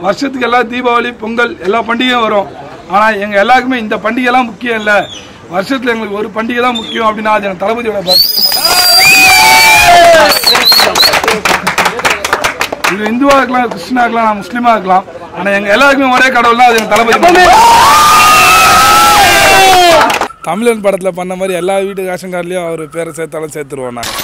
வருஷத்துக்கு எல்லா தீபாவளி பொங்கல் எல்லா பண்டிகையும் வரும் ஆனால் எங்கள் எல்லாருக்குமே இந்த பண்டிகைலாம் முக்கியம் இல்லை வருஷத்தில் எங்களுக்கு ஒரு பண்டிகை தான் முக்கியம் அப்படின்னா அது என் தளபதியோட birthday. இது இந்துவா இருக்கலாம் கிறிஸ்டினா இருக்கலாம் நான் முஸ்லீமா இருக்கலாம் ஆனா எங்க எல்லாருக்குமே ஒரே கடவுள் தான் அது எங்க தளபதி தமிழன் படத்தில் பண்ண மாதிரி எல்லா வீட்டு ரேஷன் கார்டுலேயும் அவர் பேரை சேர்த்தாலும் சேர்த்துருவோம் நான்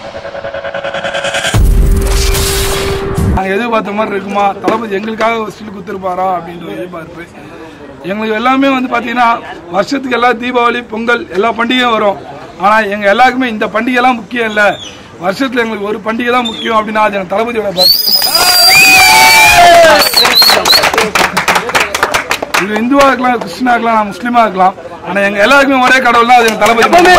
நாங்க எதிர்பார்த்த மாதிரி இருக்குமா தளபதி எங்களுக்காக ஒரு சில்லு குத்துருப்பாரா அப்படின்ற ஒரு எதிர்பார்ப்பு எங்களுக்கு எல்லாமே வந்து பாத்தீங்கன்னா வருஷத்துக்கு எல்லா தீபாவளி பொங்கல் எல்லா பண்டிகையும் வரும் ஆனா எங்க எல்லாருக்குமே இந்த பண்டிகைலாம் முக்கியம் இல்ல வருஷத்துல எங்களுக்கு ஒரு பண்டிகை தான் முக்கியம் அப்படின்னா அது என் தளபதியோட birthday. இது இந்துவா இருக்கலாம் கிறிஸ்டினா இருக்கலாம் நான் முஸ்லீமா இருக்கலாம் ஆனா எங்க எல்லாருக்குமே ஒரே கடவுள் தான் அது எங்க தளபதி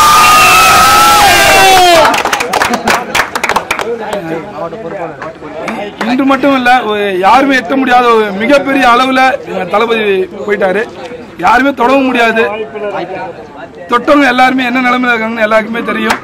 இன்று மட்டும் இல்ல ஒரு யாருமே எட்ட முடியாத ஒரு மிகப்பெரிய அளவுல எங்க தளபதி போயிட்டாரு யாருமே தொடவும் முடியாது தொட்டவங்க எல்லாருமே என்ன நிலைமையில இருக்காங்கன்னு எல்லாருக்குமே தெரியும்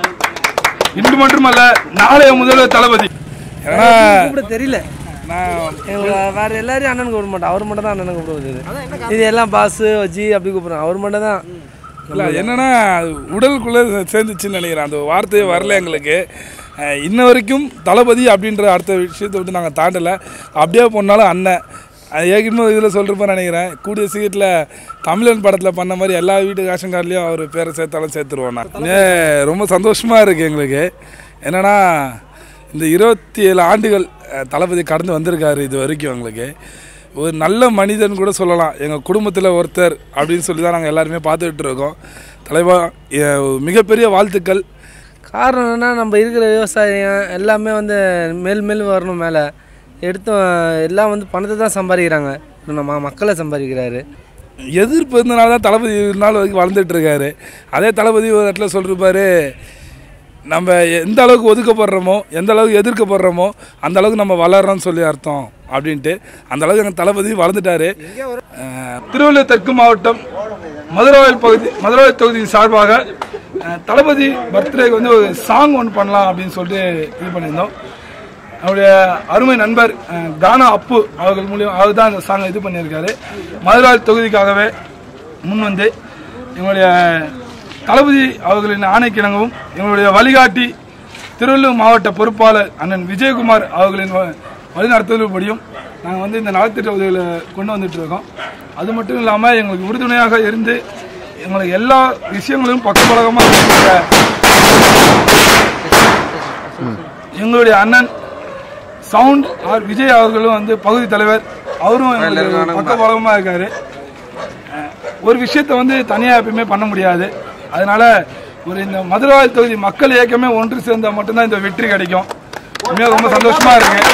இன்று மட்டுமல்ல நாளைய முதல்வர் தளபதி ஏன்னா கூப்பிட தெரியல நான் எங்களுக்கு வேற எல்லாரையும் அண்ணனுக்கு கூப்பிட மாட்டோம் அவர் மட்டும் தான் அண்ணனுக்கு கூப்பிடுவது இது எல்லாம் பாஸ் ஜி அப்படி கூப்பிடுறோம் அவர் மட்டும் தான் இல்லை என்னன்னா அது உடலுக்குள்ளே சேர்ந்துச்சுன்னு நினைக்கிறேன் அந்த வார்த்தையே வரல எங்களுக்கு அஹ் இன்ன வரைக்கும் தளபதி அப்படின்ற அடுத்த விஷயத்தை விட்டு நாங்கள் தாண்டலை அப்படியே போனாலும் அண்ணன் அது ஏற்கனவே இதில் சொல்கிறப்ப நினைக்கிறேன் கூடிய சீக்கிரத்தில் தமிழன் படத்தில் பண்ண மாதிரி எல்லா வீட்டு ரேஷன் கார்டுலேயும் அவர் பேரை சேர்த்தாலும் சேர்த்துருவோம் நான் ஏ, ரொம்ப சந்தோஷமாக இருக்குது எங்களுக்கு என்னென்னா இந்த இருபத்தி ஏழு ஆண்டுகள் அஹ், தளபதி கடந்து வந்திருக்காரு இது வரைக்கும் எங்களுக்கு ஒரு நல்ல மனிதன் கூட சொல்லலாம் எங்கள் குடும்பத்தில் ஒருத்தர் அப்படின்னு சொல்லி தான் நாங்கள் எல்லாருமே பார்த்துக்கிட்டு இருக்கோம் தலைவா எ- மிகப்பெரிய வாழ்த்துக்கள் காரணம் என்னன்னா நம்ம இருக்கிற விவசாயம் எல்லாமே வந்து மேல் மேல் வரணும் மேலே எடுத்து எல்லாம் வந்து பணத்தை தான் சம்பாதிக்கிறாங்க இப்ப நம்ம மக்களை சம்பாதிக்கிறாரு எதிர்ப்பு இருந்தனால தான் தளபதி இவ்வளவு நாள் வரைக்கும் வளர்ந்துட்டு இருக்காரு அதே தளபதி ஒரு இடத்துல சொல்லிருப்பாரு நம்ம எந்த அளவுக்கு ஒதுக்கப்படுறோமோ எந்த அளவுக்கு எதிர்க்கப்படுறோமோ அந்த அளவுக்கு நம்ம வளர்றோம்னு சொல்லி அர்த்தம் அப்படின்ட்டு அந்த அளவுக்கு எங்கள் தளபதி வளர்ந்துட்டாரு அஹ் திருவள்ளூர் தெற்கு மாவட்டம் மதுரவாயல் பகுதி மதுரவாயல் தொகுதி சார்பாக அஹ், தளபதி பர்த்டேக்கு வந்து ஒரு சாங் ஒன்று பண்ணலாம் அப்படின்னு சொல்லிட்டு இது பண்ணியிருந்தோம் அவருடைய அருமை நண்பர் அஹ், கானா அப்பு அவர்கள் மூலியம் அவர் தான் இந்த சாங்கை இது பண்ணியிருக்காரு மதுரவாயல் தொகுதிக்காகவே முன் வந்து எங்களுடைய தளபதி அவர்களின் ஆணைக்கிணங்கவும் எங்களுடைய வழிகாட்டி திருவள்ளூர் மாவட்ட பொறுப்பாளர் அண்ணன் விஜயகுமார் அவர்களின் வ- வழிநடத்துதல்படியும் நாங்கள் வந்து இந்த நலத்திட்ட உதவிகளை கொண்டு வந்துட்டு இருக்கோம் அது மட்டும் இல்லாமல் எங்களுக்கு உறுதுணையாக இருந்து எங்களுக்கு எல்லா விஷயங்களும் பக்கபலகமாக இருக்கிற எங்களுடைய அண்ணன் சவுண்ட் ஆர் விஜய் அவர்களும் வந்து பகுதி தலைவர் அவரும் எங்களுக்கு பக்கபலகமாக இருக்காரு அஹ், ஒரு விஷயத்தை வந்து தனியாக எப்பயுமே பண்ண முடியாது அதனால ஒரு இந்த மதுரவாயல் தொகுதி மக்கள் இயக்கமே ஒன்று சேர்ந்தா மட்டும்தான் இந்த வெற்றி கிடைக்கும் உண்மையாக ரொம்ப சந்தோஷமா இருக்கு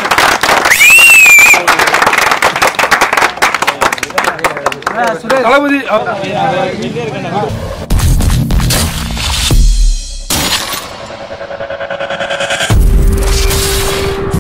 தளபதி அவ-